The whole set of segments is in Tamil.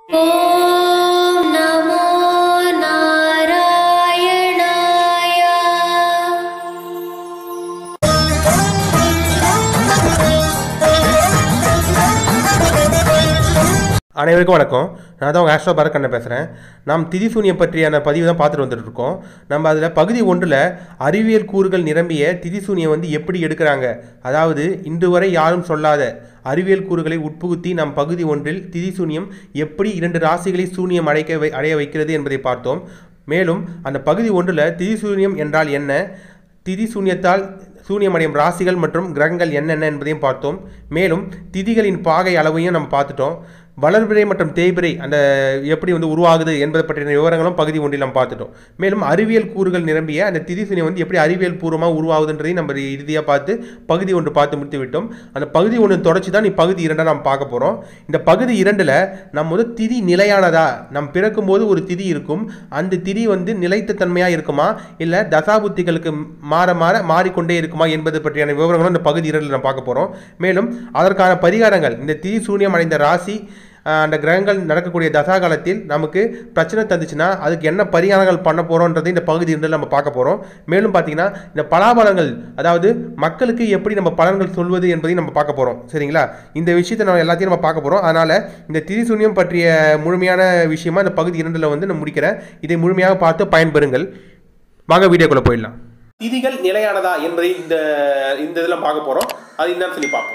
ॐ नमो नारायणाय அனைவருக்கும் வணக்கம் நான் தான் உங்கள் ஆஸ்ட்ரோ பரக்கண்ண பேசுகிறேன் நாம் திதிசூனியம் பற்றியான பதிவு தான் பார்த்துட்டு வந்துட்டு இருக்கோம் நம்ம அதில் பகுதி ஒன்றில் அறிவியல் கூறுகள் நிரம்பிய திதிசூனியம் வந்து எப்படி எடுக்கிறாங்க அதாவது இன்று வரை யாரும் சொல்லாத அறிவியல் கூறுகளை உட்புகுத்தி நம் பகுதி ஒன்றில் திதிசூனியம் எப்படி இரண்டு ராசிகளை சூனியம் அடைக்க வை அடைய வைக்கிறது என்பதை பார்த்தோம் மேலும் அந்த பகுதி ஒன்றில் திதிசூனியம் என்றால் என்ன திதி சூன்யத்தால் சூன்யமடையும் ராசிகள் மற்றும் கிரகங்கள் என்னென்ன என்பதையும் பார்த்தோம் மேலும் திதிகளின் பாகை அளவையும் நம்ம பார்த்துட்டோம் வளர்பிறை மற்றும் தேய்பிறை அந்த எப்படி வந்து உருவாகுது என்பதை பற்றின விவரங்களும் பகுதி ஒன்றில் நம்ம பார்த்துட்டோம் மேலும் அறிவியல் கூறுகள் நிரம்பிய அந்த திதி சூன்யம் வந்து எப்படி அறிவியல் பூர்வமாக உருவாகுதுன்றதையும் நம்ம இறுதியாக பார்த்து பகுதி ஒன்று பார்த்து முடித்து விட்டோம் அந்த பகுதி ஒன்று தொடர்ச்சி தான் பகுதி இரண்டை நம்ம பார்க்க போகிறோம் இந்த பகுதி இரண்டில் நம்ம வந்து திதி நிலையானதா நம் பிறக்கும்போது ஒரு திதி இருக்கும் அந்த திதி வந்து நிலைத்த தன்மையாக இருக்குமா இல்லை தசாபுத்திகளுக்கு மாற மாற மாறிக்கொண்டே இருக்குமா என்பது பற்றியான விவரங்களும் இந்த பகுதி இரண்டில் நம்ம பார்க்க போகிறோம் மேலும் அதற்கான பரிகாரங்கள் இந்த திதி சூன்யம் அடைந்த ராசி ஆஹ், அந்த கிரகங்கள் நடக்கக்கூடிய தசா காலத்தில் நமக்கு பிரச்சனை தந்துச்சுன்னா அதுக்கு என்ன பரிகாரங்கள் பண்ண போகிறோன்றதை இந்த பகுதி இரண்டில் நம்ம பார்க்க போகிறோம் மேலும் பார்த்தீங்கன்னா இந்த பலாபலங்கள் அதாவது மக்களுக்கு எப்படி நம்ம பலன்கள் சொல்வது என்பதையும் நம்ம பார்க்க போகிறோம் சரிங்களா இந்த விஷயத்தை நம்ம எல்லாத்தையும் நம்ம பார்க்க போகிறோம் அதனால் இந்த திரிசூன்யம் பற்றிய முழுமையான விஷயமா இந்த பகுதி இரண்டில் வந்து நான் முடிக்கிறேன் இதை முழுமையாக பார்த்து பயன்பெறுங்கள் வாங்க வீடியோக்குள்ளே போயிடலாம் திதிகள் நிலையானதா என்பதை இந்த இந்த இதில் பார்க்க போகிறோம் அது என்னன்னு சொல்லி பார்ப்போம்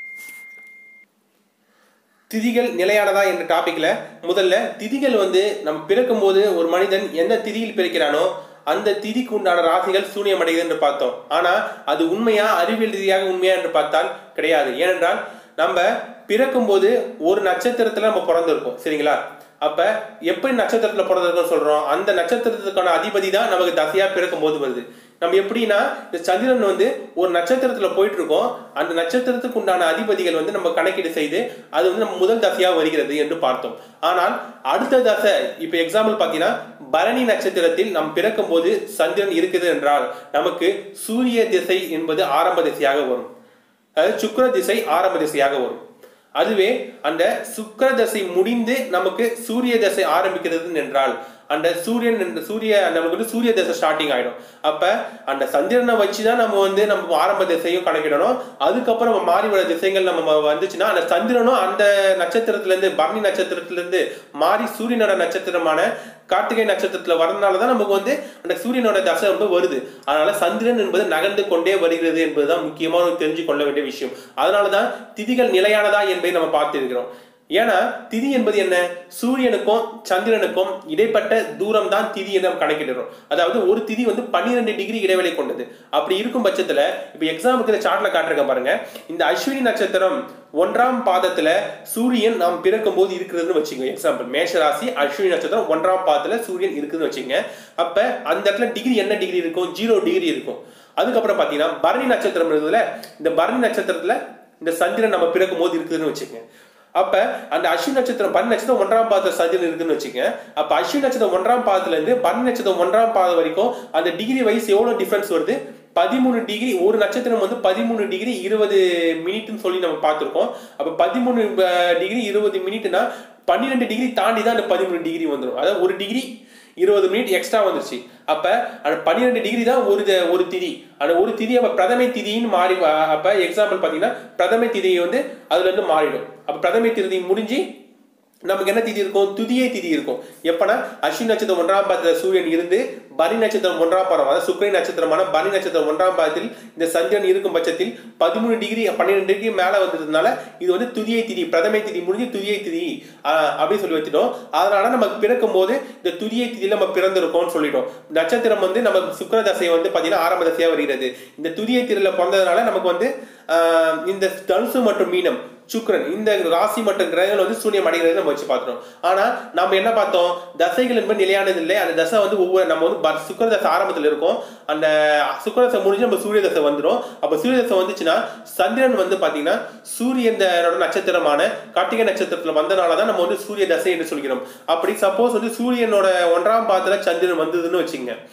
திதிகள் நிலையானதா என்ற டாபிக்ல முதல்ல திதிகள் வந்து நம்ம பிறக்கும்போது ஒரு மனிதன் எந்த திதியில் பிறக்கிறானோ அந்த திதிக்கு உண்டான ராசிகள் சூனியம் அடையுது என்று பார்த்தோம் ஆனா அது உண்மையா அறிவியல் ரீதியாக உண்மையா என்று பார்த்தால் கிடையாது ஏனென்றால் நம்ம பிறக்கும்போது ஒரு நட்சத்திரத்துல நம்ம பிறந்திருக்கோம் சரிங்களா அப்ப எப்படி நட்சத்திரத்துல பிறந்திருக்கோம் சொல்றோம் அந்த நட்சத்திரத்துக்கான அதிபதி தான் நமக்கு தசையா பிறக்கும் போது வருது நம்ம எப்படின்னா இந்த சந்திரன் வந்து ஒரு நட்சத்திரத்துல போயிட்டு இருக்கோம் அந்த நட்சத்திரத்துக்கு உண்டான அதிபதிகள் வந்து நம்ம கணக்கீடு செய்து அது வந்து நம்ம முதல் தசையா வருகிறது என்று பார்த்தோம் ஆனால் அடுத்த தசை இப்ப எக்ஸாம்பிள் பாத்தீங்கன்னா பரணி நட்சத்திரத்தில் நம் பிறக்கும் போது சந்திரன் இருக்குது என்றால் நமக்கு சூரிய திசை என்பது ஆரம்ப திசையாக வரும் அதாவது சுக்கிர திசை ஆரம்ப திசையாக வரும் அதுவே அந்த சுக்கிர தசை முடிந்து நமக்கு சூரிய தசை ஆரம்பிக்கிறது என்றால் அந்த சூரியன் என்ற சூரிய நமக்கு வந்து சூரிய தசை ஸ்டார்டிங் ஆயிடும் அப்ப அந்த சந்திரனை வச்சு தான் நம்ம வந்து நம்ம ஆரம்ப திசையும் கணக்கிடணும் அதுக்கப்புறம் நம்ம மாறி வர திசைகள் நம்ம வந்துச்சுன்னா அந்த சந்திரனும் அந்த நட்சத்திரத்துல இருந்து பரணி நட்சத்திரத்துல இருந்து மாறி சூரியனோட நட்சத்திரமான கார்த்திகை நட்சத்திரத்துல வரதுனால தான் நமக்கு வந்து அந்த சூரியனோட தசை வந்து வருது அதனால சந்திரன் என்பது நகர்ந்து கொண்டே வருகிறது என்பதுதான் முக்கியமான தெரிஞ்சு கொள்ள வேண்டிய விஷயம் அதனாலதான் திதிகள் நிலையானதா என்பதை நம்ம பார்த்திருக்கிறோம் ஏன்னா திதி என்பது என்ன சூரியனுக்கும் சந்திரனுக்கும் இடைப்பட்ட தூரம் தான் திதி என்று நம்ம கணக்கிடுறோம் அதாவது ஒரு திதி வந்து பன்னிரெண்டு டிகிரி இடைவெளி கொண்டது அப்படி இருக்கும் பட்சத்துல இப்ப எக்ஸாமுக்கு இந்த சார்ட்ல காட்டுறேன் பாருங்க இந்த அஸ்வினி நட்சத்திரம் ஒன்றாம் பாதத்துல சூரியன் நாம் பிறக்கும் போது இருக்கிறதுன்னு வச்சுக்கோங்க எக்ஸாம்பிள் மேஷ ராசி அஸ்வினி நட்சத்திரம் ஒன்றாம் பாதத்துல சூரியன் இருக்குதுன்னு வச்சுங்க அப்ப அந்த இடத்துல டிகிரி என்ன டிகிரி இருக்கும் ஜீரோ டிகிரி இருக்கும் அதுக்கப்புறம் பாத்தீங்கன்னா பரணி நட்சத்திரம் இருக்குதுல இந்த பரணி நட்சத்திரத்துல இந்த சந்திரன் நம்ம பிறக்கும் போது இருக்குதுன்னு வச்சுக்கோங்க அப்ப அந்த அஸ்வினி நட்சத்திரம் பரணி நட்சத்திரம் ஒன்றாம் பாதத்துல சந்திரன் இருக்குன்னு வச்சுக்கோங்க அப்ப அஸ்வினி நட்சத்திரம் ஒன்றாம் பாதத்துல இருந்து பரணி நட்சத்திரம் ஒன்றாம் பாதம் வரைக்கும் அந்த டிகிரி வைஸ் எவ்வளவு டிஃபரன்ஸ் வருது பதிமூணு டிகிரி ஒரு நட்சத்திரம் வந்து பதிமூணு டிகிரி இருபது மினிட்னு சொல்லி நம்ம பார்த்துருக்கோம் அப்ப பதிமூணு டிகிரி இருபது மினிட்னா பன்னிரெண்டு டிகிரி தாண்டி தான் அந்த பதிமூணு டிகிரி வந்துடும் அதாவது ஒரு டிகிரி இருபது மினிட் எக்ஸ்ட்ரா வந்துருச்சு அப்ப அந்த பன்னிரெண்டு டிகிரி தான் ஒரு த- ஒரு திதி அந்த ஒரு திதி அப்ப பிரதமை திதின்னு மாறி அப்ப எக்ஸாம்பிள் பாத்தீங்கன்னா பிரதமை திதி வந்து அதுல இருந்து மாறிடும் அப்ப பிரதமை திதி முடிஞ்சு நமக்கு என்ன திதி இருக்கும் துதியை திதி இருக்கும் எப்பனா அஸ்வினி நட்சத்திரம் ஒன்றாம் பாதத்துல சூரியன் இருந்து பனி நட்சத்திரம் ஒன்றாம் பாதம் அதாவது சுக்கிரை நட்சத்திரமான பனி நட்சத்திரம் ஒன்றாம் பாதத்தில் இந்த சந்திரன் இருக்கும் பட்சத்தில் பதிமூணு டிகிரி பன்னிரெண்டு டிகிரி மேல வந்ததுனால இது வந்து துதியை திதி பிரதமை திதி முடிஞ்சு துதியை திதி ஆஹ், அப்படின்னு சொல்லி வச்சுட்டோம் அதனால நமக்கு பிறக்கும் போது இந்த துதியை திதியில நம்ம பிறந்திருக்கோம்னு சொல்லிட்டோம் நட்சத்திரம் வந்து நம்ம சுக்கிர தசை வந்து பாத்தீங்கன்னா ஆரம்ப தசையா வருகிறது இந்த துதியை திதியில பிறந்ததுனால நமக்கு வந்து ஆஹ், இந்த தனுசு மற்றும் மீனம் சுக்கிரன் இந்த ராசி மற்றும் கிரகங்கள் வந்து சூன்யம் அடைகிறது நம்ம வச்சு பார்த்தோம் ஆனா நம்ம என்ன பார்த்தோம் தசைகள் என்பது நிலையானது இல்லை அந்த தசை வந்து ஒவ்வொரு நம்ம வந்து ப- சுக்கிர தசை ஆரம்பத்தில் இருக்கும் அந்த சுக்கிர தசை முடிஞ்சு நம்ம சூரிய தசை வந்துடும் அப்ப சூரிய தசை வந்துச்சுன்னா சந்திரன் வந்து பாத்தீங்கன்னா சூரியனோட நட்சத்திரமான கார்த்திகை நட்சத்திரத்துல வந்தனால தான் நம்ம வந்து சூரிய தசை என்று சொல்கிறோம் அப்படி சப்போஸ் வந்து சூரியனோட ஒன்றாம் பாதத்துல சந்திரன் வந்ததுன்னு வச்சுங்க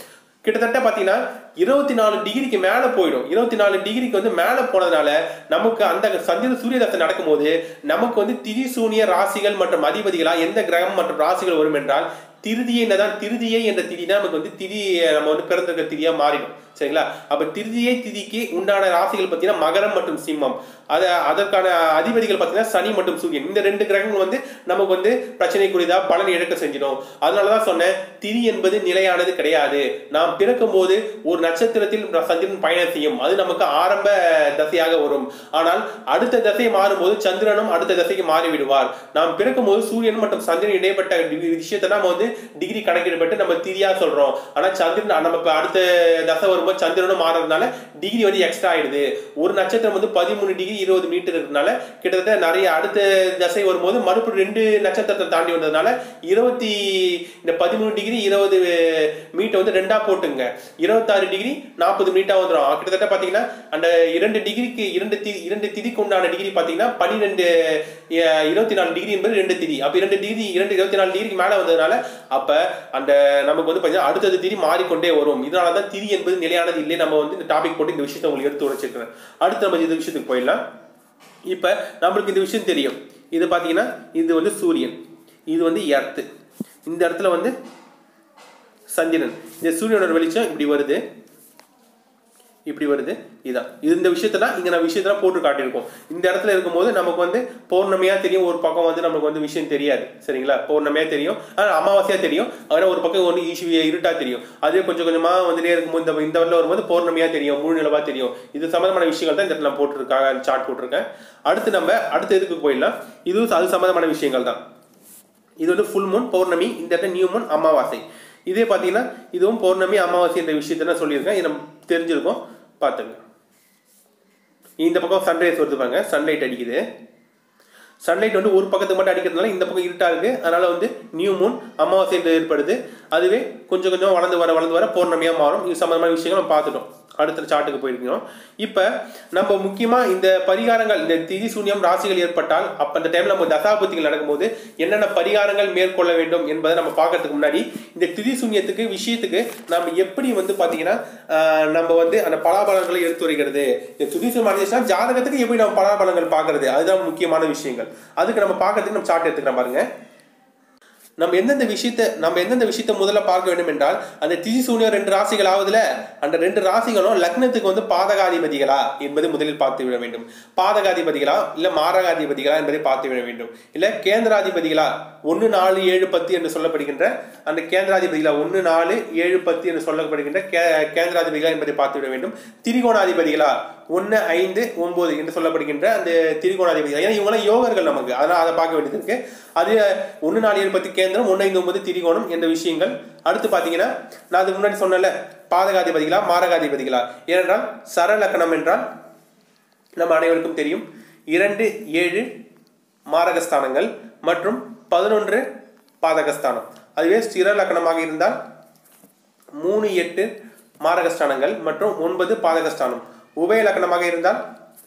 கிட்டத்தட்ட பார்த்தீங்கன்னா இருபத்தி நாலு டிகிரிக்கு மேலே போயிடும் இருபத்தி நாலு டிகிரிக்கு வந்து மேலே போனதுனால நமக்கு அந்த சந்திர சூரிய தசை நடக்கும்போது நமக்கு வந்து திதி சூனிய ராசிகள் மற்றும் அதிபதிகளா எந்த கிரகம் மற்றும் ராசிகள் வரும் என்றால் திருதியை என்னதான் திருதியை என்ற திதினா நமக்கு வந்து திதி நம்ம வந்து பிறந்திருக்க திதியா மாறிடும் சரிங்களா அப்ப திருதியை திதிக்கு உண்டான ராசிகள் பார்த்தீங்கன்னா மகரம் மற்றும் சிம்மம் அத அதற்கான அதிபதிகள் பார்த்தீங்கன்னா சனி மற்றும் சூரியன் இந்த ரெண்டு கிரகங்கள் வந்து நமக்கு வந்து பிரச்சனைக்குரியதா பலன் இழக்க செஞ்சிடும் அதனாலதான் சொன்னேன் திதி என்பது நிலையானது கிடையாது நாம் பிறக்கும் போது ஒரு நட்சத்திரத்தில் சந்திரன் பயணம் செய்யும் அது நமக்கு ஆரம்ப தசையாக வரும் ஆனால் அடுத்த தசை மாறும்போது சந்திரனும் அடுத்த தசைக்கு மாறிவிடுவார் நாம் பிறக்கும் போது சூரியன் மற்றும் சந்திரன் இடைப்பட்ட டி- விஷயத்தை நம்ம வந்து டிகிரி கணக்கிடப்பட்டு நம்ம திதியா சொல்றோம் ஆனா சந்திரன் நமக்கு அடுத்த தசை வரும்போது சந்திரனும் மாறதுனால டிகிரி வந்து எக்ஸ்ட்ரா ஆயிடுது ஒரு நட்சத்திரம் வந்து பதிமூணு டிகிரி இருபது மீட்டர் இருக்கிறதுனால கிட்டத்தட்ட நிறைய அடுத்த தசை வரும்போது மறுபடியும் ரெண்டு நட்சத்திரத்தை தாண்டி வந்ததுனால இருபத்தி இந்த பதிமூணு டிகிரி இருபது மீட்டர் வந்து ரெண்டா போட்டுங்க இருபத்தாறு டிகிரி நாற்பது மீட்டா வந்துடும் கிட்டத்தட்ட பாத்தீங்கன்னா அந்த இரண்டு டிகிரிக்கு இரண்டு தி இரண்டு திதிக்கு உண்டான டிகிரி பாத்தீங்கன்னா பன்னிரெண்டு இருபத்தி நாலு டிகிரி என்பது ரெண்டு திதி அப்ப இரண்டு டிகிரி இரண்டு இருபத்தி நாலு டிகிரிக்கு மேல வந்ததுனால அப்ப அந்த நமக்கு வந்து பாத்தீங்கன்னா அடுத்தது திதி மாறிக்கொண்டே வரும் இதனாலதான் திதி என்பது நிலையானது இல்லை நம்ம வந்து இந்த டாபிக் போட்டு இந்த விஷயத்தை உங்களுக்கு எடுத்து உரைச்சிருக்கிறேன் அடுத்து நம்ம இந்த விஷயத்துக்கு போயிடலாம் இப்ப நம்மளுக்கு இந்த விஷயம் தெரியும் இது பாத்தீங்கன்னா இது வந்து சூரியன் இது வந்து எர்த்து இந்த இடத்துல வந்து சந்திரன் இந்த சூரியனோட வெளிச்சம் இப்படி வருது இப்படி வருது இதான் இது இந்த விஷயத்தெல்லாம் இங்க நான் விஷயத்தெல்லாம் போட்டு காட்டியிருக்கோம் இந்த இடத்துல இருக்கும்போது நமக்கு வந்து பௌர்ணமியா தெரியும் ஒரு பக்கம் வந்து நமக்கு வந்து விஷயம் தெரியாது சரிங்களா பௌர்ணமியா தெரியும் ஆனா அமாவாசையா தெரியும் ஆனா ஒரு பக்கம் ஒன்று ஈஷு இருட்டா தெரியும் அதே கொஞ்சம் கொஞ்சமா வந்துட்டே இருக்கும்போது இந்த இந்த வரல வரும்போது பௌர்ணமியா தெரியும் முழு நிலவா தெரியும் இது சம்பந்தமான விஷயங்கள் தான் இந்த இடத்துல நான் போட்டிருக்காங்க சார்ட் போட்டிருக்கேன் அடுத்து நம்ம அடுத்த இதுக்கு போயிடலாம் இதுவும் அது சம்பந்தமான விஷயங்கள் தான் இது வந்து ஃபுல் மூன் பௌர்ணமி இந்த இடத்துல நியூ மூன் அமாவாசை இதே பார்த்தீங்கன்னா இதுவும் பௌர்ணமி அமாவாசை என்ற விஷயத்தை நான் சொல்லியிருக்கேன் இது நம்ம தெரிஞ்சிருக்கோம் பார்த்துங்க இந்த பக்கம் சன்ரைஸ் வருது பாருங்க சன்லைட் அடிக்குது சன்லைட் வந்து ஒரு பக்கத்துக்கு மட்டும் அடிக்கிறதுனால இந்த பக்கம் இருட்டா இருக்கு அதனால வந்து நியூ மூன் அமாவாசை என்று ஏற்படுது அதுவே கொஞ்சம் கொஞ்சம் வளர்ந்து வர வளர்ந்து வர பௌர்ணமியா மாறும் இது சம்பந்தமான விஷயங்கள் நம்ம பார்த்துட்டோம் அடுத்த சார்ட்டுக்கு போயிருக்கோம் இப்போ நம்ம முக்கியமா இந்த பரிகாரங்கள் இந்த திதி சூன்யம் ராசிகள் ஏற்பட்டால் அப்ப அந்த டைம்ல நம்ம தசாபுத்திகள் நடக்கும்போது என்னென்ன பரிகாரங்கள் மேற்கொள்ள வேண்டும் என்பதை நம்ம பார்க்கறதுக்கு முன்னாடி இந்த திதி சூன்யத்துக்கு விஷயத்துக்கு நம்ம எப்படி வந்து பாத்தீங்கன்னா ஆஹ், நம்ம வந்து அந்த பலாபலன்களை எடுத்துரைக்கிறது இந்த திதி சூன்யம் அடைஞ்சிச்சுன்னா ஜாதகத்துக்கு எப்படி நம்ம பலாபலன்கள் பார்க்கறது அதுதான் முக்கியமான விஷயங்கள் அதுக்கு நம்ம பார்க்கறதுக்கு நம்ம சார்ட் எடுத்துக்கிறோம் பாருங்க நம்ம எந்தெந்த விஷயத்தை நம்ம எந்தெந்த விஷயத்தை முதல்ல பார்க்க வேண்டும் என்றால் அந்த திதி சூனியம் ரெண்டு ராசிகள் ஆகுதுல அந்த ரெண்டு ராசிகளும் லக்னத்துக்கு வந்து பாதகாதிபதிகளா என்பதை முதலில் பார்த்து விட வேண்டும் பாதகாதிபதிகளா இல்ல மாரகாதிபதிகளா என்பதை பார்த்து விட வேண்டும் இல்ல கேந்திராதிபதிகளா ஒன்னு நாலு ஏழு பத்து என்று சொல்லப்படுகின்ற அந்த கேந்திராதிபதிகளா ஒன்னு நாலு ஏழு பத்து என்று சொல்லப்படுகின்ற கே- கேந்திராதிபதிகளா என்பதை பார்த்து விட வேண்டும் திரிகோணாதிபதிகளா ஒன்னு ஐந்து ஒன்பது என்று சொல்லப்படுகின்ற அந்த திரிகோணாதிபதிகள் ஏன்னா இவங்களாம் யோகர்கள் நமக்கு அதனால அதை பார்க்க வேண்டியது இருக்கு அது ஒன்னு நாலு ஏழு பத்து கேந்திரம் ஒன்னு ஐந்து ஒன்பது திரிகோணம் என்ற விஷயங்கள் அடுத்து பாத்தீங்கன்னா நான் அதுக்கு முன்னாடி சொன்னல பாதகாதிபதிகளா மாரகாதிபதிகளா ஏனென்றால் சரலக்கணம் என்றால் நம்ம அனைவருக்கும் தெரியும் இரண்டு ஏழு மாரகஸ்தானங்கள் மற்றும் பதினொன்று பாதகஸ்தானம் அதுவே ஸ்திர லக்கணமாக இருந்தால் மூணு எட்டு மாரகஸ்தானங்கள் மற்றும் ஒன்பது பாதகஸ்தானம் உபய லக்கணமாக இருந்தால்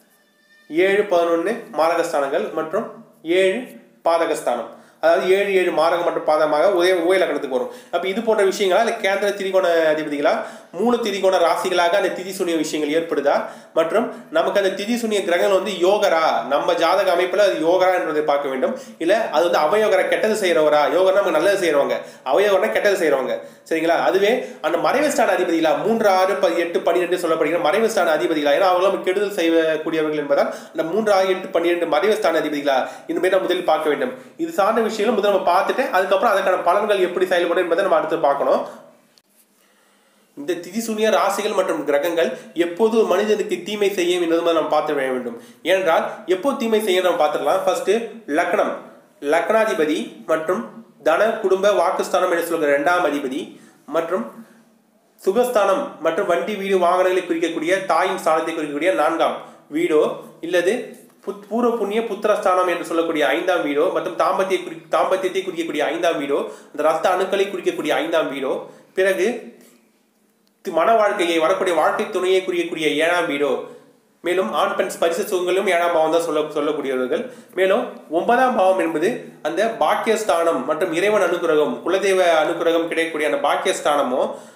ஏழு பதினொன்று மாரகஸ்தானங்கள் மற்றும் ஏழு பாதகஸ்தானம் அதாவது ஏழு ஏழு மாரகம் மற்றும் பாதகமாக உதய உபய லக்கணத்துக்கு வரும் அப்ப இது போன்ற விஷயங்களா இல்ல கேந்திர திரிகோண அதிபதிகளா மூணு திரிகோண ராசிகளாக அந்த திதி சுனிய விஷயங்கள் ஏற்படுதா மற்றும் நமக்கு அந்த திதி சுனிய கிரகங்கள் வந்து யோகரா நம்ம ஜாதக அமைப்புல அது யோகரா என்பதை பார்க்க வேண்டும் இல்ல அது வந்து அவயோகரா கெட்டது செய்யறவரா யோகரா நமக்கு நல்லது செய்யறவங்க அவயோகரா கெட்டது செய்யறவங்க சரிங்களா அதுவே அந்த மறைவு ஸ்தான அதிபதிகளா மூன்று ஆறு ப- எட்டு பன்னிரெண்டு சொல்லப்படுகிற மறைவு ஸ்தான அதிபதிகளா ஏன்னா அவங்க நம்ம கெடுதல் செய்யக்கூடியவர்கள் என்பதால் அந்த மூன்று ஆறு எட்டு பன்னிரெண்டு மறைவு ஸ்தான அதிபதிகளா இந்த மாதிரி நம்ம முதலில் பார்க்க வேண்டும் இது சார்ந்த விஷயங்கள் முதல்ல நம்ம பார்த்துட்டு அதுக்கப்புறம் அதுக்கான பலன்கள் எப்படி செயல்படும் என்பதை நம்ம அடுத்து பார்க்கணும் இந்த திதிசூனிய ராசிகள் மற்றும் கிரகங்கள் எப்போது ஒரு மனிதனுக்கு தீமை செய்யும் என்பது நம்ம பார்த்து விட வேண்டும் ஏனென்றால் எப்போ தீமை செய்யும் நம்ம பார்த்துக்கலாம் ஃபர்ஸ்ட் லக்னம் லக்னாதிபதி மற்றும் தன குடும்ப வாக்குஸ்தானம் என்று சொல்கிற இரண்டாம் அதிபதி மற்றும் சுகஸ்தானம் மற்றும் வண்டி வீடு வாகனங்களை குறிக்கக்கூடிய தாயின் ஸ்தானத்தை குறிக்கக்கூடிய நான்காம் வீடோ இல்லது புத்- பூர்வ புண்ணிய புத்திரஸ்தானம் என்று சொல்லக்கூடிய ஐந்தாம் வீடோ மற்றும் தாம்பத்திய குறி தாம்பத்தியத்தை குறிக்கக்கூடிய ஐந்தாம் வீடோ அந்த ரத்த அணுக்களை குறிக்கக்கூடிய ஐந்தாம் வீடோ பிறகு தி- மன வாழ்க்கையை வரக்கூடிய வாழ்க்கை துணையை குறிக்கக்கூடிய ஏழாம் வீடோ மேலும் ஆண் பெண் ஸ்பரிச சுகங்களும் ஏழாம் பாவம் தான் சொல்ல சொல்லக்கூடியவர்கள் மேலும் ஒன்பதாம் பாவம் என்பது அந்த பாக்கியஸ்தானம் மற்றும் இறைவன் அனுகிரகம் குலதெய்வ அனுகிரகம் கிடைக்கக்கூடிய அந்த பாக்கியஸ்தானமோ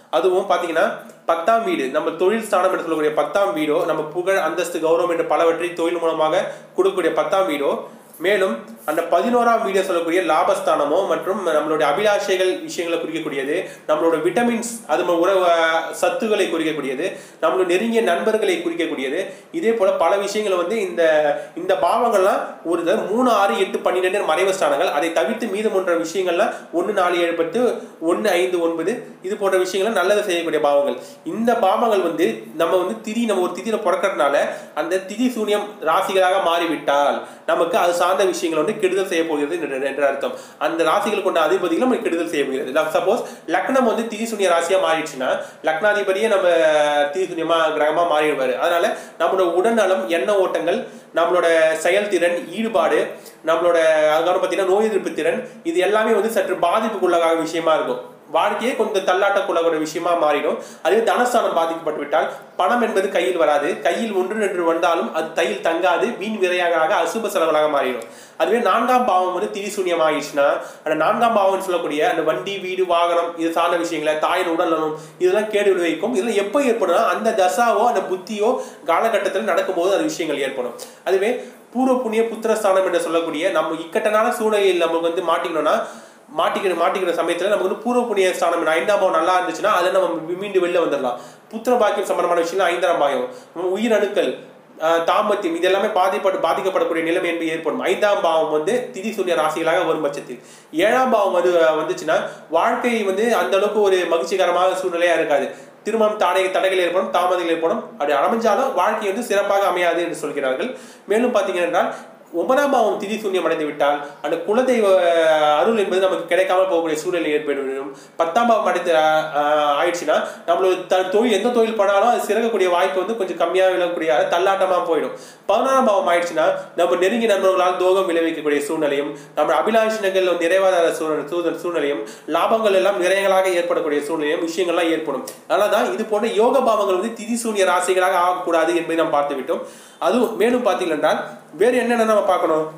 அதுவும் பாத்தீங்கன்னா பத்தாம் வீடு நம்ம தொழில் ஸ்தானம் என்று சொல்லக்கூடிய பத்தாம் வீடோ நம்ம புகழ் அந்தஸ்து கௌரவம் என்ற பலவற்றை தொழில் மூலமாக கொடுக்கக்கூடிய பத்தாம் வீடோ மேலும் அந்த பதினோராம் வீடியோ சொல்லக்கூடிய லாபஸ்தானமோ மற்றும் நம்மளுடைய அபிலாஷைகள் விஷயங்களை குறிக்கக்கூடியது நம்மளோட விட்டமின்ஸ் அது ம- உற அஹ் சத்துக்களை குறிக்கக்கூடியது நம்மளோட நெருங்கிய நண்பர்களை குறிக்கக்கூடியது இதே போல பல விஷயங்களை வந்து இந்த இந்த பாவங்கள்லாம் ஒரு தடவை மூணு ஆறு எட்டு பன்னிரெண்டு மறைவு ஸ்தானங்கள் அதை தவிர்த்து மீதம் போன்ற விஷயங்கள்லாம் ஒன்று நாலு ஏழு பத்து ஒன்று ஐந்து ஒன்பது இது போன்ற விஷயங்கள் நல்லது செய்யக்கூடிய பாவங்கள் இந்த பாவங்கள் வந்து நம்ம வந்து திதி நம்ம ஒரு திதியில பிறக்கறதுனால அந்த திதி சூன்யம் ராசிகளாக மாறிவிட்டால் நமக்கு அது சார்ந்த விஷயங்கள் வந்து கெடுதல் செய்ய போகிறது என்று என்று அர்த்தம் அந்த ராசிகள் கொண்ட அதிபதிகளும் நமக்கு கெடுதல் செய்ய போகிறது சப்போஸ் லக்னம் வந்து திதி சூன்ய ராசியா மாறிடுச்சுன்னா லக்னாதிபதியே நம்ம திதி சூன்யமா கிரகமா மாறிடுவாரு அதனால நம்மளோட உடல்நலம் எண்ண ஓட்டங்கள் நம்மளோட செயல்திறன் ஈடுபாடு நம்மளோட அதுக்கப்புறம் பார்த்தீங்கன்னா நோய் எதிர்ப்பு திறன் இது எல்லாமே வந்து சற்று பாதிப்புக்குள்ளாக விஷயமா இருக்கும் வாழ்க்கையே கொஞ்சம் தள்ளாட்டக்குள்ள விஷயமா மாறிடும் அதுவே தனஸ்தானம் பாதிக்கப்பட்டு விட்டால் பணம் என்பது கையில் வராது கையில் ஒன்று ரெண்டு வந்தாலும் அது தையில் தங்காது வீண் விரையாக அசுப செலவுகளாக மாறிடும் அதுவே நான்காம் பாவம் வந்து திரிசூன்யம் ஆயிடுச்சுன்னா அந்த நான்காம் பாவம் சொல்லக்கூடிய அந்த வண்டி வீடு வாகனம் இது சார்ந்த விஷயங்களை தாயின் உடல்நலம் இதெல்லாம் கேடு விளைவிக்கும் இதெல்லாம் எப்போ ஏற்படும்னா அந்த தசாவோ அந்த புத்தியோ காலகட்டத்தில் நடக்கும்போது அது விஷயங்கள் ஏற்படும் அதுவே பூர்வ புண்ணிய புத்திரஸ்தானம் என்று சொல்லக்கூடிய நம்ம இக்கட்டனான சூழ்நிலையில் நமக்கு வந்து மாட்டிக்கணும்னா மாட்டிக்கிற மாட்டிக்கிற சமயத்துல நமக்கு வந்து பூர்வ புண்ணிய ஸ்தானம் ஐந்தாம் பாவம் நல்லா இருந்துச்சுன்னா அதை நம்ம மீண்டு வெளில வந்துடலாம் புத்திர பாக்கியம் சம்பந்தமான விஷயம் ஐந்தாம் பாயம் நம்ம உயிர் அணுக்கள் ஆஹ் தாம்பத்தியம் இது எல்லாமே பாதிப்பட்டு பாதிக்கப்படக்கூடிய நிலைமை என்பது ஏற்படும் ஐந்தாம் பாவம் வந்து திதி சூரிய ராசிகளாக வரும் பட்சத்தில் ஏழாம் பாவம் வந்து வந்துச்சுன்னா வாழ்க்கை வந்து அந்த அளவுக்கு ஒரு மகிழ்ச்சிகரமான சூழ்நிலையா இருக்காது திருமணம் தடை தடைகள் ஏற்படும் தாமதங்கள் ஏற்படும் அப்படி அமைஞ்சாலும் வாழ்க்கை வந்து சிறப்பாக அமையாது என்று சொல்கிறார்கள் மேலும் பார்த்தீங்கன்னா என்றால் ஒன்பதாம் பாவம் திதி சூன்யம் அடைந்து விட்டால் அந்த குலதெய்வ அருள் என்பது நமக்கு கிடைக்காமல் போகக்கூடிய சூழ்நிலை ஏற்படும் பத்தாம் பாவம் அடைத்து ஆஹ், ஆயிடுச்சுன்னா நம்மளோட த- தொழில் எந்த தொழில் பண்ணாலும் அது சிறக்கக்கூடிய வாய்ப்பு வந்து கொஞ்சம் கம்மியாக விளக்கக்கூடிய அது தள்ளாட்டமா போயிடும் பதினோராம் பாவம் ஆயிடுச்சுன்னா நம்ம நெருங்கிய நண்பர்களால் தோகம் விளைவிக்கக்கூடிய சூழ்நிலையும் நம்ம அபிலாஷணங்கள் நிறைவாத சூழல் சூழல் சூழ்நிலையும் லாபங்கள் எல்லாம் நிறையங்களாக ஏற்படக்கூடிய சூழ்நிலையும் விஷயங்கள்லாம் ஏற்படும் அதனால தான் இது போன்ற யோக பாவங்கள் வந்து திதி சூன்ய ராசிகளாக ஆகக்கூடாது என்பதை நாம் பார்த்து விட்டோம் அதுவும் மேலும் பார்த்தீங்கன்னா என்றால் வேறு என்னென்ன நம்ம பார்க்கணும்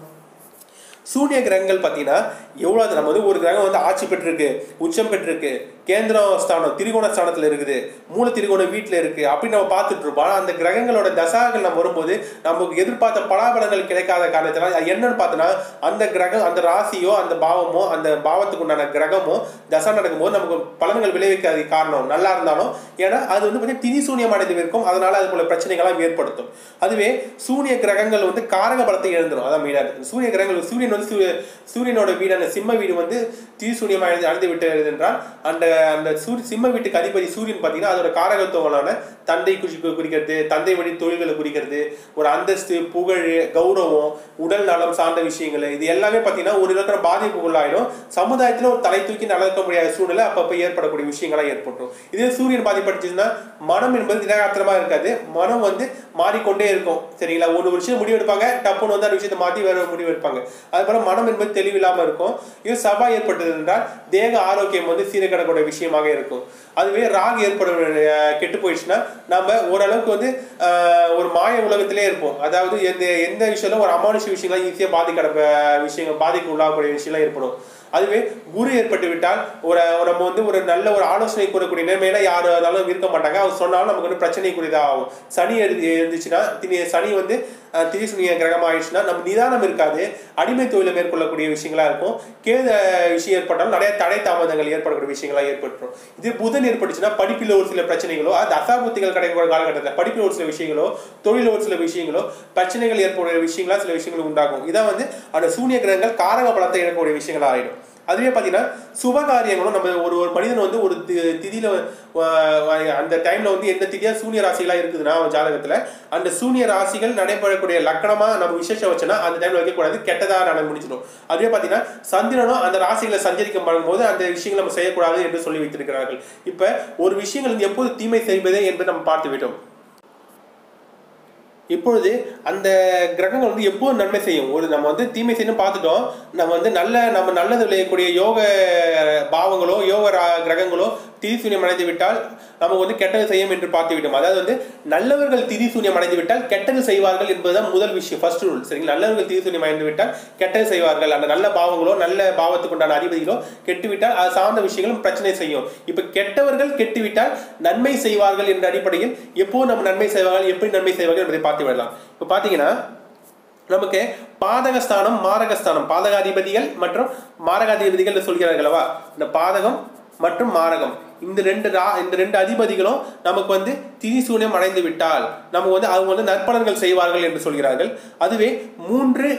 சூரிய கிரகங்கள் பார்த்தீங்கன்னா எவ்வளோ நம்ம வந்து ஒரு கிரகம் வந்து ஆட்சி பெற்றிருக்கு உச்சம் பெற்றிருக்கு கேந்திர ஸ்தானம் திரிகோண ஸ்தானத்தில் இருக்குது மூல திரிகோண வீட்டில் இருக்கு அப்படின்னு நம்ம பார்த்துட்டு இருப்போம் ஆனால் அந்த கிரகங்களோட தசாகள் நம்ம வரும்போது நமக்கு எதிர்பார்த்த பலாபலங்கள் கிடைக்காத காரணத்தினால அது என்னன்னு பார்த்தோன்னா அந்த கிரகம் அந்த ராசியோ அந்த பாவமோ அந்த பாவத்துக்கு உண்டான கிரகமோ தசா நடக்கும்போது நமக்கு பலன்கள் விளைவிக்காத காரணம் நல்லா இருந்தாலும் ஏன்னா அது வந்து கொஞ்சம் திதி சூன்யம் அடைந்து இருக்கும் அதனால அது போல பிரச்சனைகள்லாம் ஏற்படுத்தும் அதுவே சூரிய கிரகங்கள் வந்து காரக பலத்தை எழுந்துரும் அதான் மெயினாக இருக்கு சூரிய கிரகங்கள் சூரியன் வந்து சூ- சூரியனோட வீடான சிம்ம வீடு வந்து திதி சூன்யம் அடைந்து அடைந்து விட்டது என்றால் அந்த அந்த சூரிய சிம்ம வீட்டுக்கு அதிபதி சூரியன் பார்த்தீங்கன்னா அதோட காரகத்துவங்களான தந்தை குறி குறிக்கிறது தந்தை வழி தொழில்களை குறிக்கிறது ஒரு அந்தஸ்து புகழ் கௌரவம் உடல் நலம் சார்ந்த விஷயங்கள் இது எல்லாமே பார்த்தீங்கன்னா ஒரு இருக்கிற பாதிப்புக்குள்ளாயிடும் சமுதாயத்தில் ஒரு தலை தூக்கி நடக்க முடியாத சூழ்நிலை அப்பப்போ ஏற்படக்கூடிய விஷயங்களாக ஏற்பட்டுரும் இதே சூரியன் பாதிப்பட்டுச்சுன்னா மனம் என்பது நிராகத்திரமா இருக்காது மனம் வந்து மாறிக்கொண்டே இருக்கும் சரிங்களா ஒரு விஷயம் முடிவு எடுப்பாங்க டப்புன்னு வந்து அந்த விஷயத்தை மாற்றி வேற முடிவு எடுப்பாங்க அதுபோல மனம் என்பது தெளிவில்லாமல் இருக்கும் இது சபா ஏற்பட்டது என்றால் தேக ஆரோக்கியம் வந்து சீரகடக்கூடிய விஷயமாக இருக்கும் அதுவே ராகு ஏற்பட கெட்டு போயிடுச்சுன்னா நம்ம ஓரளவுக்கு வந்து ஆஹ், ஒரு மாய உலகத்திலே இருப்போம் அதாவது எந்த எந்த விஷயம் ஒரு அமானுஷ விஷயங்கள்லாம் ஈஸியாக பாதிக்கட விஷயங்கள் பாதிக்கு உள்ளாகக்கூடிய விஷயம்லாம் ஏற்படும் அதுவே குரு ஏற்பட்டு விட்டால் ஒரு நம்ம வந்து ஒரு நல்ல ஒரு ஆலோசனை கூறக்கூடிய நிலைமையில யார் இருந்தாலும் இருக்க மாட்டாங்க அவர் சொன்னாலும் நமக்கு வந்து பிரச்சனைக்குரியதாக ஆகும் சனி இருந்து- இருந்துச்சுன்னா திணி- சனி வந்து அஹ், திரிசுனிய கிரகம் ஆயிடுச்சுன்னா நம்ம நிதானம் இருக்காது அடிமை தொழிலை மேற்கொள்ளக்கூடிய விஷயங்களா இருக்கும் கேது அஹ், விஷயம் ஏற்பட்டாலும் நிறைய தடை தாமதங்கள் ஏற்படக்கூடிய விஷயங்களா ஏற்பட்டுரும் இது புதன் ஏற்பட்டுச்சுன்னா படிப்பில் ஒரு சில பிரச்சனைகளோ அது அசாபுத்திகள் கிடைக்கிற காலகட்டத்தில் படிப்பில் ஒரு சில விஷயங்களோ தொழில் ஒரு சில விஷயங்களோ பிரச்சனைகள் ஏற்படுற விஷயங்களா சில விஷயங்கள் உண்டாகும் இதான் வந்து அந்த சூனிய கிரகங்கள் காரக பலத்தை இழக்கக்கூடிய விஷயங்களா ஆயிடும் அதுவே பார்த்தீங்கன்னா சுபகாரியங்களும் நம்ம ஒரு ஒரு மனிதன் வந்து ஒரு தி- திதியில அஹ், அந்த டைம்ல வந்து எந்த திதியா சூனிய ராசிகளா இருக்குதுன்னா அவன் ஜாதகத்துல அந்த சூனிய ராசிகள் நடைபெறக்கூடிய லக்கணமா நம்ம விசேஷம் வச்சோன்னா அந்த டைம்ல வைக்கக்கூடாது கெட்டதா நட முடிச்சிடும் அதுவே பார்த்தீங்கன்னா சந்திரனும் அந்த ராசிகளை சஞ்சரிக்க போது அந்த விஷயங்களை நம்ம செய்யக்கூடாது என்று சொல்லி வைத்திருக்கிறார்கள் இப்ப ஒரு விஷயங்கள் வந்து எப்போது தீமை செய்வது என்பதை நம்ம பார்த்து விட்டோம் இப்பொழுது அந்த கிரகங்கள் வந்து எப்போ நன்மை செய்யும் ஒரு நம்ம வந்து தீமை செய்யணும் பார்த்துட்டோம் நம்ம வந்து நல்ல நம்ம நல்லது விளையக்கூடிய யோக பாவங்களோ யோக ரா- கிரகங்களோ திதி சூன்யம் அடைந்து விட்டால் நம்ம வந்து கெட்டது செய்யும் என்று பார்த்து விட்டோம் அதாவது வந்து நல்லவர்கள் திதி சூன்யம் அடைந்து விட்டால் கெட்டது செய்வார்கள் என்பதுதான் முதல் விஷயம் ஃபர்ஸ்ட் ரூல் சரிங்களா நல்லவர்கள் திதி சூன்யம் அடைந்து விட்டால் கெட்டது செய்வார்கள் அந்த நல்ல பாவங்களோ நல்ல பாவத்துக்கு உண்டான அதிபதிகளோ கெட்டுவிட்டால் அது சார்ந்த விஷயங்களும் பிரச்சனை செய்யும் இப்ப கெட்டவர்கள் கெட்டுவிட்டால் நன்மை செய்வார்கள் என்ற அடிப்படையில் எப்போ நம்ம நன்மை செய்வார்கள் எப்படி நன்மை செய்வார்கள் என்பதை பார்த்து விடலாம் இப்ப பாத்தீங்கன்னா நமக்கு பாதகஸ்தானம் மாரகஸ்தானம் பாதகாதிபதிகள் மற்றும் மாரகாதிபதிகள் சொல்கிறார்கள் அல்லவா இந்த பாதகம் மற்றும் மாரகம் இந்த ரெண்டு ரா இந்த ரெண்டு அதிபதிகளும் நமக்கு வந்து திரிசூன்யம் அடைந்து விட்டால் நமக்கு வந்து அவங்க வந்து நற்பலன்கள் செய்வார்கள் என்று சொல்கிறார்கள் அதுவே மூன்று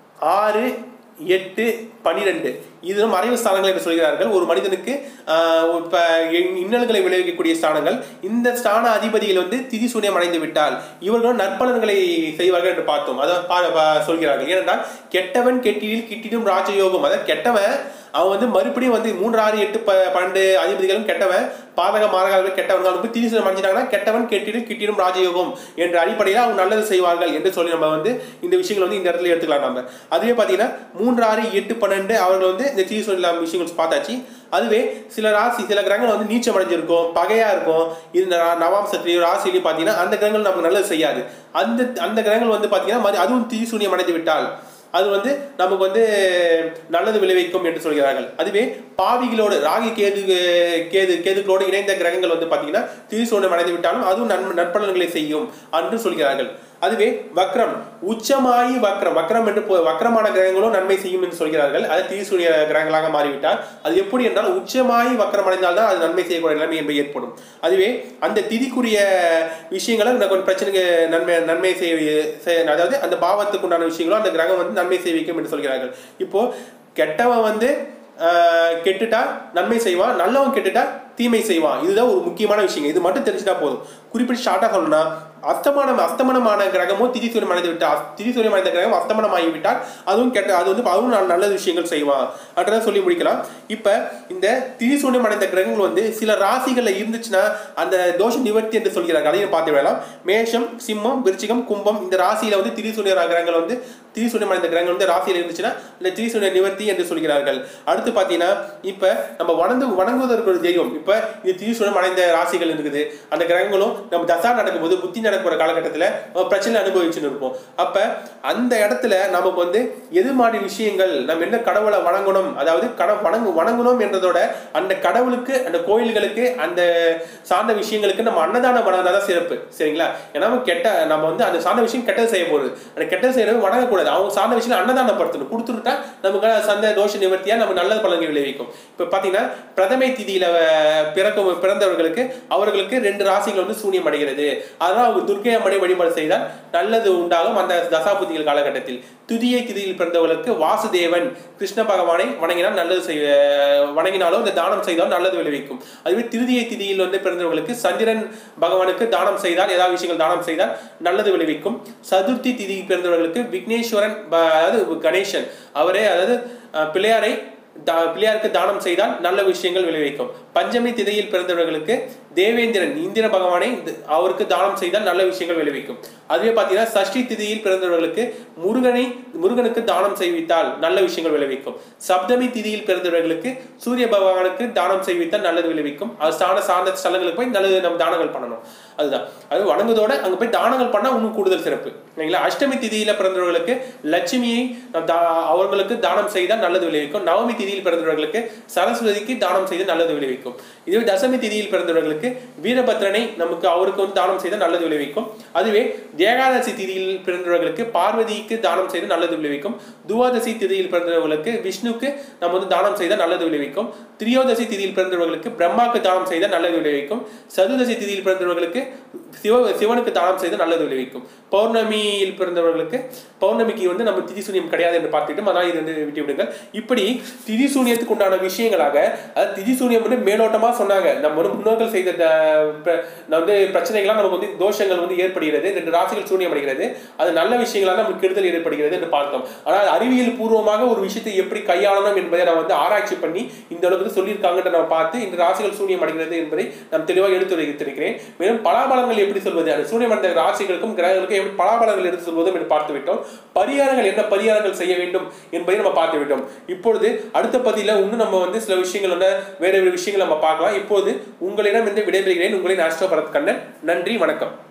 ஆறு எட்டு பனிரெண்டு இது மறைவு ஸ்தானங்கள் என்று சொல்கிறார்கள் ஒரு மனிதனுக்கு ஆஹ், இப்ப இன்னல்களை விளைவிக்கக்கூடிய ஸ்தானங்கள் இந்த ஸ்தான அதிபதிகள் வந்து திதிசூன்யம் அடைந்து விட்டால் இவர்களும் நற்பலன்களை செய்வார்கள் என்று பார்த்தோம் அதான் பா- பா- சொல்கிறார்கள் ஏனென்றால் கெட்டவன் கெட்டியில் கிட்டிடும் ராஜயோகம் அதாவது கெட்டவன் அவன் வந்து மறுபடியும் வந்து மூன்று ஆறு எட்டு ப பன்னெண்டு அதிபதிகளும் கெட்டவன் பாதக மாதகாலும் கெட்டவன் வந்து திரிசூலம் அடைஞ்சிட்டாங்கன்னா கெட்டவன் கெட்டிடும் கிட்டிடும் ராஜயோகம் என்ற அடிப்படையில் அவங்க நல்லது செய்வார்கள் என்று சொல்லி நம்ம வந்து இந்த விஷயங்கள் வந்து இந்த இடத்துல எடுத்துக்கலாம் நம்ம அதுவே பார்த்தீங்கன்னா மூன்று ஆறு எட்டு பன்னெண்டு அவர்கள் வந்து இந்த திரிசூலம் விஷயங்கள் பார்த்தாச்சு அதுவே சில ராசி சில கிரகங்கள் வந்து நீச்சம் அடைஞ்சிருக்கும் பகையா இருக்கும் இது ந- நவாம்சத்திலேயோ ராசிலையும் பார்த்தீங்கன்னா அந்த கிரகங்கள் நமக்கு நல்லது செய்யாது அந்த அந்த கிரகங்கள் வந்து பார்த்தீங்கன்னா மறு- அதுவும் திரிசூன்யம் அடைந்து விட்டால் அது வந்து நமக்கு வந்து நல்லது விளைவிக்கும் என்று சொல்கிறார்கள் அதுவே பாவிகளோடு ராகி கேது கேது கேதுகளோடு இணைந்த கிரகங்கள் வந்து பார்த்தீங்கன்னா திரிசூன்யம் அடைந்து விட்டாலும் அதுவும் நன் நற்பலன்களை செய்யும் என்று சொல்கிறார்கள் அதுவே வக்ரம் உச்சமாயி வக்ரம் வக்ரம் என்று போ- வக்ரமான கிரகங்களும் நன்மை செய்யும் என்று சொல்கிறார்கள் அது திரிசூரிய கிரகங்களாக மாறிவிட்டால் அது எப்படி என்றால் உச்சமாயி வக்ரம் அடைந்தால் தான் அது நன்மை செய்யக்கூடிய நிலைமை என்பது ஏற்படும் அதுவே அந்த திதிக்குரிய விஷயங்களை நான் கொஞ்சம் பிரச்சனைக்கு நன்மை நன்மை செய்ய செய்- அதாவது அந்த பாவத்துக்கு உண்டான விஷயங்களும் அந்த கிரகம் வந்து நன்மை செய்விக்கும் என்று சொல்கிறார்கள் இப்போ கெட்டவன் வந்து ஆஹ், கெட்டுட்டா நன்மை செய்வான் நல்லவன் கெட்டுட்டா தீமை செய்வான் இதுதான் ஒரு முக்கியமான விஷயம் இது மட்டும் தெரிஞ்சுட்டா போதும் குறிப்பிட்டு ஷார்ட்டாக சொல்லணும்னா அஸ்தமானம் அஸ்தமனமான கிரகமோ திரிசூரியம் அடைந்து விட்டால் திரிசூரியம் அடைந்த கிரகம் அஸ்தமனம் ஆகிவிட்டால் அதுவும் கெட்ட அது வந்து அதுவும் நல்ல- நல்ல விஷயங்கள் செய்வான் அப்படிதான் சொல்லி முடிக்கலாம் இப்ப இந்த திரிசூரியம் அடைந்த கிரகங்கள் வந்து சில ராசிகள்ல இருந்துச்சுன்னா அந்த தோஷ நிவர்த்தி என்று சொல்கிறார்கள் அதையும் பார்த்து விடலாம் மேஷம் சிம்மம் விருச்சிகம் கும்பம் இந்த ராசியில வந்து திரிசூரிய கிரகங்கள் வந்து திரிசூரியம் அடைந்த கிரகங்கள் வந்து ராசியில இருந்துச்சுன்னா இந்த திரிசூரிய நிவர்த்தி என்று சொல்கிறார்கள் அடுத்து பாத்தீங்கன்னா இப்ப நம்ம வணங்கு வணங்குவதற்கு ஒரு தெய்வம் இப்ப இது திரிசூரியம் அடைந்த ராசிகள் இருக்குது அந்த கிரகங்களும் நம்ம தசா நடக்கும்போது புத்தி நடக்கிற காலகட்டத்துல நம்ம பிரச்சனை அனுபவிச்சுன்னு இருப்போம் அப்ப அந்த இடத்துல நமக்கு வந்து எது மாதிரி விஷயங்கள் நம்ம என்ன கடவுளை வணங்கணும் அதாவது கட வணங்கு வணங்கணும் என்றதோட அந்த கடவுளுக்கு அந்த கோயில்களுக்கு அந்த சார்ந்த விஷயங்களுக்கு நம்ம அன்னதானம் வணங்கினாதான் சிறப்பு சரிங்களா ஏன்னா நம்ம கெட்ட நம்ம வந்து அந்த சார்ந்த விஷயம் கெட்டது செய்ய போகுது அந்த கெட்டது செய்யறது வணங்கக்கூடாது அவங்க சார்ந்த விஷயம் அன்னதானப்படுத்தணும் கொடுத்துட்டா நமக்கு சந்த தோஷ நிவர்த்தியா நம்ம நல்ல பலன்கள் விளைவிக்கும் இப்ப பாத்தீங்கன்னா பிரதமை திதியில அஹ், பிறக்கும் பிறந்தவர்களுக்கு அவர்களுக்கு ரெண்டு ராசிகள் வந்து சூனியம் அடைகிறது அதனால அவங்க துர்க்கை அம்மனை வழிபாடு செய்தால் நல்லது உண்டாகும் அந்த தசாபுத்திகள் காலகட்டத்தில் துதியை திதியில் பிறந்தவர்களுக்கு வாசுதேவன் கிருஷ்ண பகவானை வணங்கினால் நல்லது செய்ய வணங்கினாலும் இந்த தானம் செய்தால் நல்லது விளைவிக்கும் அதுவே திருதியை திதியில் வந்து பிறந்தவர்களுக்கு சந்திரன் பகவானுக்கு தானம் செய்தால் ஏதாவது விஷயங்கள் தானம் செய்தால் நல்லது விளைவிக்கும் சதுர்த்தி திதியில் பிறந்தவர்களுக்கு விக்னேஸ்வரன் ப- அதாவது கணேசன் அவரே அதாவது அஹ், பிள்ளையாரை தா- பிள்ளையாருக்கு தானம் செய்தால் நல்ல விஷயங்கள் விளைவிக்கும் பஞ்சமி திதியில் பிறந்தவர்களுக்கு தேவேந்திரன் இந்திர பகவானை த- அவருக்கு தானம் செய்தால் நல்ல விஷயங்கள் விளைவிக்கும் அதுவே பார்த்தீங்கன்னா சஷ்டி திதியில் பிறந்தவர்களுக்கு முருகனை முருகனுக்கு தானம் செய்வித்தால் நல்ல விஷயங்கள் விளைவிக்கும் சப்தமி திதியில் பிறந்தவர்களுக்கு சூரிய பகவானுக்கு தானம் செய்வித்தால் நல்லது விளைவிக்கும் அது ஸ்தான சார்ந்த ஸ்தலங்களுக்கு போய் நல்லது நம்ம தானங்கள் பண்ணணும் அதுதான் அது வணங்குவதோட அங்க போய் தானங்கள் பண்ணா இன்னும் கூடுதல் சிறப்பு இல்லைங்களா அஷ்டமி திதியில பிறந்தவர்களுக்கு லட்சுமியை தா- அவர்களுக்கு தானம் செய்தால் நல்லது விளைவிக்கும் நவமி திதியில் பிறந்தவர்களுக்கு சரஸ்வதிக்கு தானம் செய்து நல்லது விளைவிக்கும் இதுவே தசமி திதியில் பிறந்தவர்களுக்கு வீரபத்ரனை நமக்கு அவருக்கு வந்து தானம் செய்தால் நல்லது விளைவிக்கும் அதுவே ஏகாதசி திதியில் பிறந்தவர்களுக்கு பார்வதிக்கு தானம் செய்து நல்லது விளைவிக்கும் துவாதசி திதியில் பிறந்தவர்களுக்கு விஷ்ணுக்கு நம்ம வந்து தானம் செய்தால் நல்லது விளைவிக்கும் திரியோதசி திதியில் பிறந்தவர்களுக்கு பிரம்மாக்கு தானம் செய்தால் நல்லது விளைவிக்கும் சதுர்தசி திதியில் பிறந்தவர்களுக்கு சிவ சிவனுக்கு தானம் செய்து நல்லது விளைவிக்கும் பௌர்ணமியில் பிறந்தவர்களுக்கு பௌர்ணமிக்கு வந்து நம்ம திதி சூன்யம் கிடையாது என்று பார்த்துட்டு அதனால் இது வந்து விட்டு விடுங்கள் இப்படி திதி சூன்யத்துக்கு உண்டான விஷயங்களாக அதாவது திதி சூன்யம் வந்து மேலோட்டமா சொன்னாங்க நம்ம வந்து முன்னோர்கள் செய்த சில த- பிர- வந்து பிரச்சனைகளால் நமக்கு வந்து தோஷங்கள் வந்து ஏற்படுகிறது ரெண்டு ராசிகள் சூனியம் அடைகிறது அது நல்ல விஷயங்களால் நமக்கு கெடுதல் ஏற்படுகிறது என்று பார்த்தோம் ஆனால் அறிவியல் பூர்வமாக ஒரு விஷயத்தை எப்படி கையாளணும் என்பதை நம்ம வந்து ஆராய்ச்சி பண்ணி இந்த அளவுக்கு சொல்லியிருக்காங்கன்ற நம்ம பார்த்து இந்த ராசிகள் சூனியம் அடைகிறது என்பதை நாம் தெளிவாக எடுத்து வைத்திருக்கிறேன் மேலும் பலாபலங்கள் எப்படி சொல்வது அந்த சூனியம் அடைந்த ராசிகளுக்கும் கிரகங்களுக்கும் எப்படி பலாபலங்கள் எடுத்து சொல்வதும் என்று பார்த்து விட்டோம் பரிகாரங்கள் என்ன பரிகாரங்கள் செய்ய வேண்டும் என்பதை நம்ம பார்த்து விட்டோம் இப்பொழுது அடுத்த பதில இன்னும் நம்ம வந்து சில விஷயங்கள் வந்து வேற வேறு விஷயங்கள் நம்ம பார்க்கலாம் இப்போது உங்களிடம் இருந்து விடைபெறுகிறேன் உங்களின் ஆஸ்ட்ரோ பரத் கண்ணன் நன்றி வணக்கம்